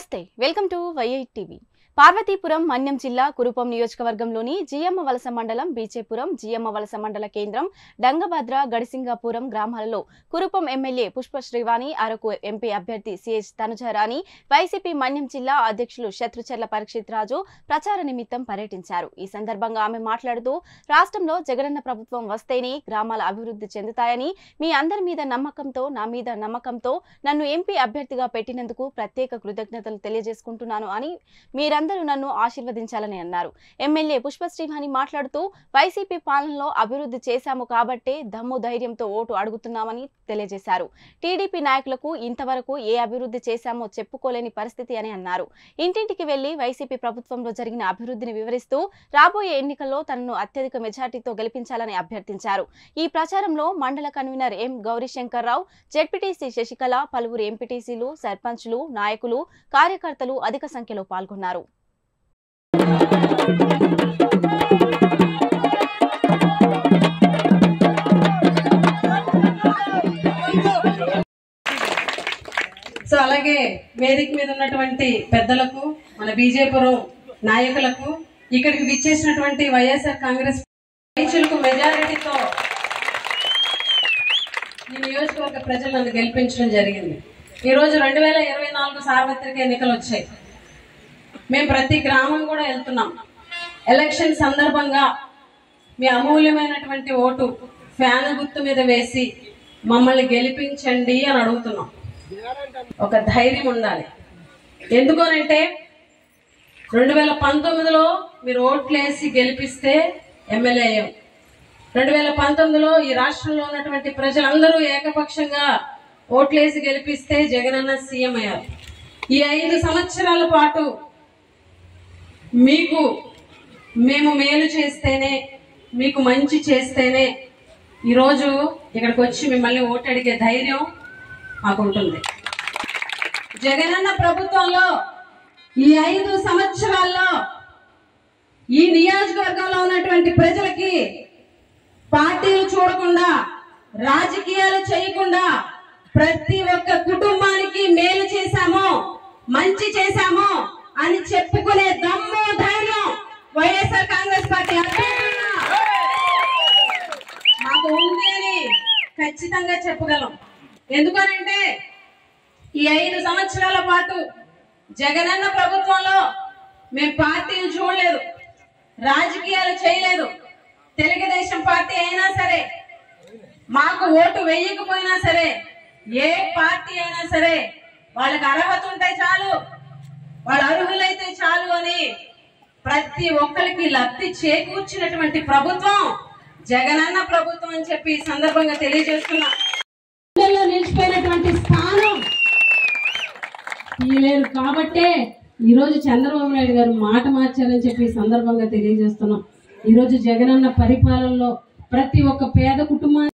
నమస్తే welcome to YI TV Parvathipuram Manyam జిల్లా కురుపం నియోజకవర్గంలోని జియమ్మ వలస మండలం బీచేపురం జియమ్మ వలస మండల కేంద్రం డంగభద్ర గడిసింగాపురం గ్రామాలలో కురుపం ఎమ్మెల్యే పుష్ప శ్రీవాణి అరకు ఎంపీ అభ్యర్థి సిహెచ్ తనుజారాణి వైసీపీ మన్యం జిల్లా అధ్యక్షులు శత్రుచర్ల పరీక్షిత్ రాజు ప్రచార నిమిత్తం పర్యటించారు ఈ సందర్భంగా ఆమె మాట్లాడుతూ రాష్ట్రంలో జగనన్న ప్రభుత్వం వస్తేనే గ్రామాల అభివృద్ధి చెందుతాయని మీ అందరి మీద నమ్మకంతో నా మీద నమ్మకంతో నన్ను ఎంపీ అభ్యర్థిగా పెట్టినందుకు ప్రత్యేక కృతజ్ఞతలు తెలియజేసుకుంటున్నాను అని మీరందరూ నన్ను ఆశీర్వదించాలని అన్నారు ఎమ్మెల్యే పుష్ప శ్రీవాణి మాట్లాడుతూ వైసీపీ పాలనలో అభివృద్ధి చేశాము కాబట్టే దమ్ము ధైర్యంతో ఓటు అడుగుతున్నామని తెలియజేశారు టీడీపీ నాయకులకు ఇంతవరకు ఏ అభివృద్ధి చేశామో చెప్పుకోలేని పరిస్థితి అని అన్నారు ఇంటింటికి వెళ్లి వైసీపీ ప్రభుత్వంలో జరిగిన అభివృద్ధిని వివరిస్తూ రాబోయే ఎన్నికల్లో తనను అత్యధిక మెజార్టీతో గెలిపించాలని అభ్యర్థించారు ఈ ప్రచారంలో మండల convener M Gowrishankar Rao ZPTC Sasikala పలువురు ఎంపీటీసీలు సర్పంచ్లు నాయకులు కార్యకర్తలు అధిక సంఖ్యలో పాల్గొన్నారు సో అలాగే వేదిక మీద ఉన్నటువంటి పెద్దలకు మన బీజేపురం నాయకులకు ఇక్కడికి విచ్చేసినటువంటి వైఎస్ఆర్ కాంగ్రెస్ రైతులకు మెజారిటీతో ఈ నియోజకవర్గ ప్రజలు నన్ను గెలిపించడం జరిగింది ఈ రోజు రెండు వేల ఇరవై నాలుగు సార్వత్రిక ఎన్నికలు వచ్చాయి మేము ప్రతి గ్రామం కూడా వెళ్తున్నాం ఎలక్షన్ సందర్భంగా మీ అమూల్యమైనటువంటి ఓటు ఫ్యాన్ గుర్తు మీద వేసి మమ్మల్ని గెలిపించండి అని అడుగుతున్నాం ఒక ధైర్యం ఉండాలి ఎందుకనంటే రెండు వేల పంతొమ్మిదిలో మీరు ఓట్లేసి గెలిపిస్తే ఎమ్మెల్యే అయ్యాం రెండు వేల పంతొమ్మిదిలో ఈ రాష్ట్రంలో ఉన్నటువంటి ప్రజలందరూ ఏకపక్షంగా ఓట్లేసి గెలిపిస్తే జగనన్న సీఎం అయ్యారు ఈ ఐదు సంవత్సరాల పాటు మీకు మేము మేలు చేస్తేనే మీకు మంచి చేస్తేనే ఈరోజు ఇక్కడికి వచ్చి మిమ్మల్ని ఓటు అడిగే ధైర్యం మాకుంటుంది జగనన్న ప్రభుత్వంలో ఈ ఐదు సంవత్సరాల్లో ఈ నియోజకవర్గంలో ఉన్నటువంటి ప్రజలకి పార్టీలు చూడకుండా రాజకీయాలు చేయకుండా ప్రతి ఒక్క కుటుంబానికి మేలు చేశాము మంచి చేశాము అని చెప్పుకునే దమ్ము ధైర్యం వైఎస్ఆర్ కాంగ్రెస్ పార్టీ అభ్యర్థులుగా మాకు ఉంది అని ఖచ్చితంగా చెప్పగలం ఎందుకనంటే ఈ ఐదు సంవత్సరాల పాటు జగనన్న ప్రభుత్వంలో మేము పార్టీలు చూడలేదు రాజకీయాలు చేయలేదు తెలుగుదేశం పార్టీ అయినా సరే మాకు ఓటు వేయకపోయినా సరే ఏ పార్టీ అయినా సరే వాళ్ళకి అర్హత ఉంటే చాలు వాళ్ళ అర్హులైతే చాలు అని ప్రతి ఒక్కరికి లబ్ధి చేకూర్చినటువంటి ప్రభుత్వం జగనన్న ప్రభుత్వం అని చెప్పి ఈ సందర్భంగా తెలియజేస్తున్నా గుండెల్లో నిలిచిపోయినటువంటి స్థానం తీయలేరు కాబట్టే ఈ రోజు చంద్రబాబు నాయుడు గారు మాట మార్చారని చెప్పి ఈ సందర్భంగా తెలియజేస్తున్నాం ఈ రోజు జగనన్న పరిపాలనలో ప్రతి ఒక్క పేద కుటుంబానికి